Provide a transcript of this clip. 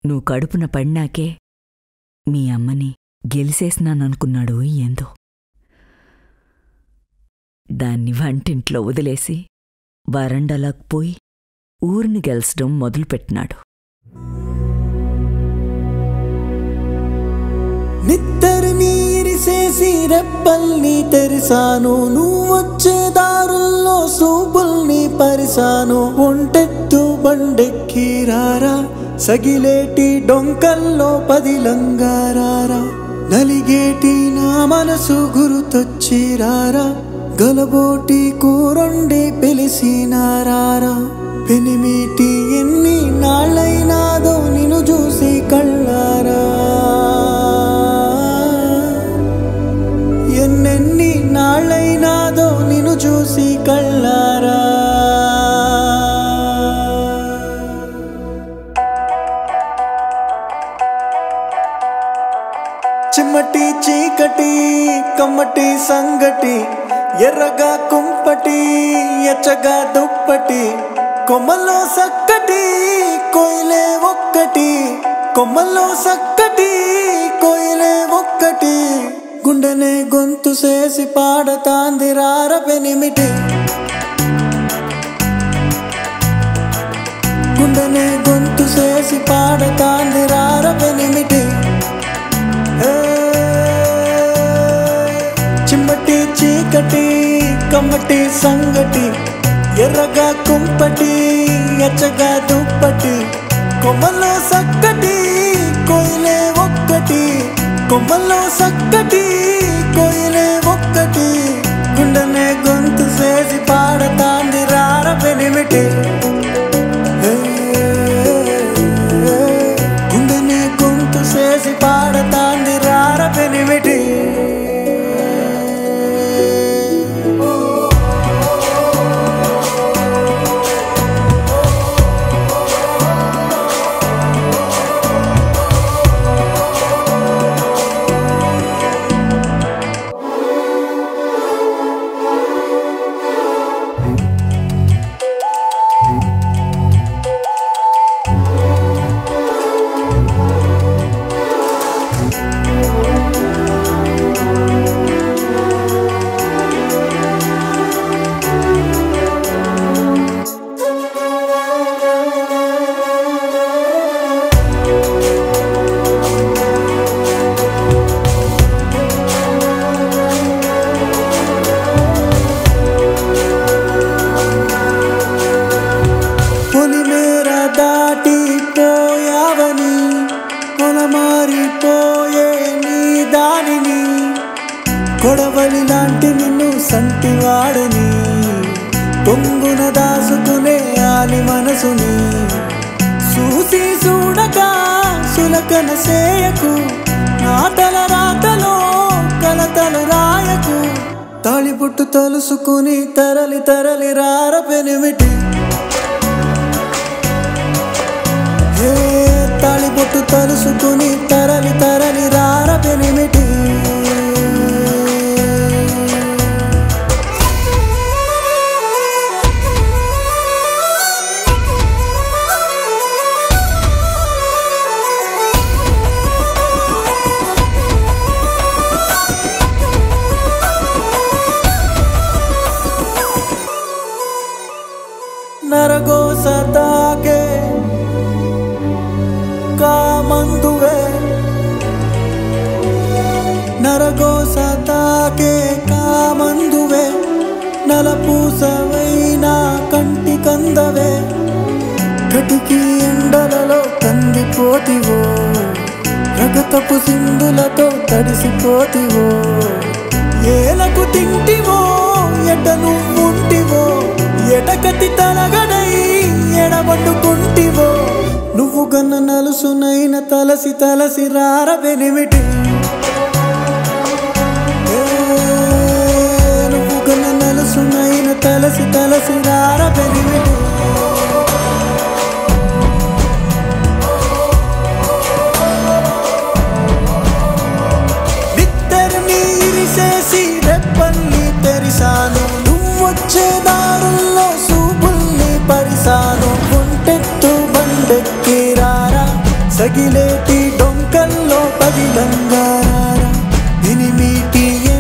నువ్వు కడుపున పడినాకే మీ అమ్మని గెలిసేసినాననుకున్నాడు ఏందో దాన్ని వంటింట్లో వదిలేసి వరండాలకు పోయి ఊరిని గెలిచడం మొదలుపెట్టినాడు నిద్దరు నీరిసేసి రెప్పల్ని తెరిసాను నువ్వొచ్చే దారుల్లో సూపుల్ని పరిసాను ఒంటెత్తు బండెక్కి రారా సగిలేటి డొంకల్లో పదిలంగారారా నలిగేటి నా మనసు గురుతొచ్చి రారా గలబోటి కూరొండి పిలిసినారారా పెనిమిటి ఎన్ని నాళ్ళైనాదో నిన్ను చూసి కళ్ళారా ఎన్నెన్ని నాళ్ళైనాదో నిన్ను చూసి కళ్ళారా చిమ్మటి చీకటి కమ్మటి సంగటి ఎర్రగా కుంపటి ఎచ్చగా దుప్పటి కొమ్మల్లో సక్కటి కోయిలే ఒక్కటి కొమ్మల్లో సక్కటి కోయిలే ఒక్కటి గుండెనే గొంతు చేసి పాడతాంది రార పెనిమిటి గుండెనే గొంతు చేసి పాడతాంది రార పెనిమిటి ఏ, చిమ్మటి చీకటి కమ్మటి సంగటి ఎర్రగా కుంపటి ఎచ్చగా దుప్పటి కొమ్మల్లో సక్కటి కోయిలే ఒక్కటి కొమ్మల్లో సక్కటి కోయిలే ఒక్కటి గుండెనే గొంతు చేసి పాడతాంది రార పెనిమిటి ఏ, గుండెనే గొంతు చేసి పాడతాంది రార పెనిమిటి పొలిమేర దాటి పోయావని పొలమారిపోయే నీ దానిని కొడవలి లాంటి నిన్ను సంటివాడని పొంగున దాసుకునే ఆలి మనసుని చూసి చూడక సులకన సేయకు నా తల రాతలో కలతలు రాయకు తాళిబొట్టు తలుసుకుని తరలి తరలి రార పెనిమిటి ఏ తాళిబొట్టు తలుసుకుని తరలి తరలి రార పెనిమిటి నరగోస తాకే కామందువే నరగోస తాకే కామందువే నలపూసవైనా కంటి కందవే కటికి ఎండలలో కందిపోతివో రగతపు సింధులతో తడిసిపోతివో ఏలకు తింటివో ఎట నువ్వుంటివో ఎటకటి తలగడై ఎడబట్టుకుంటివో నువ్వు గన్న నలుసునైన తలసి తలసి రార బెనిమిటి ఏ, నువ్వు గన్న నలుసునైన తలసి తలసి రార బెనిమిటి నిద్దరు నీరిసేసి రెప్పల్ని తెరిసాను నువ్వొచ్చే దారుల్లో సూపుల్ని పరిసాను ఒంటెత్తు బండెక్కి రారా తగిలేటి డొంకల్లో పగిలంగారా ఎనిమిటి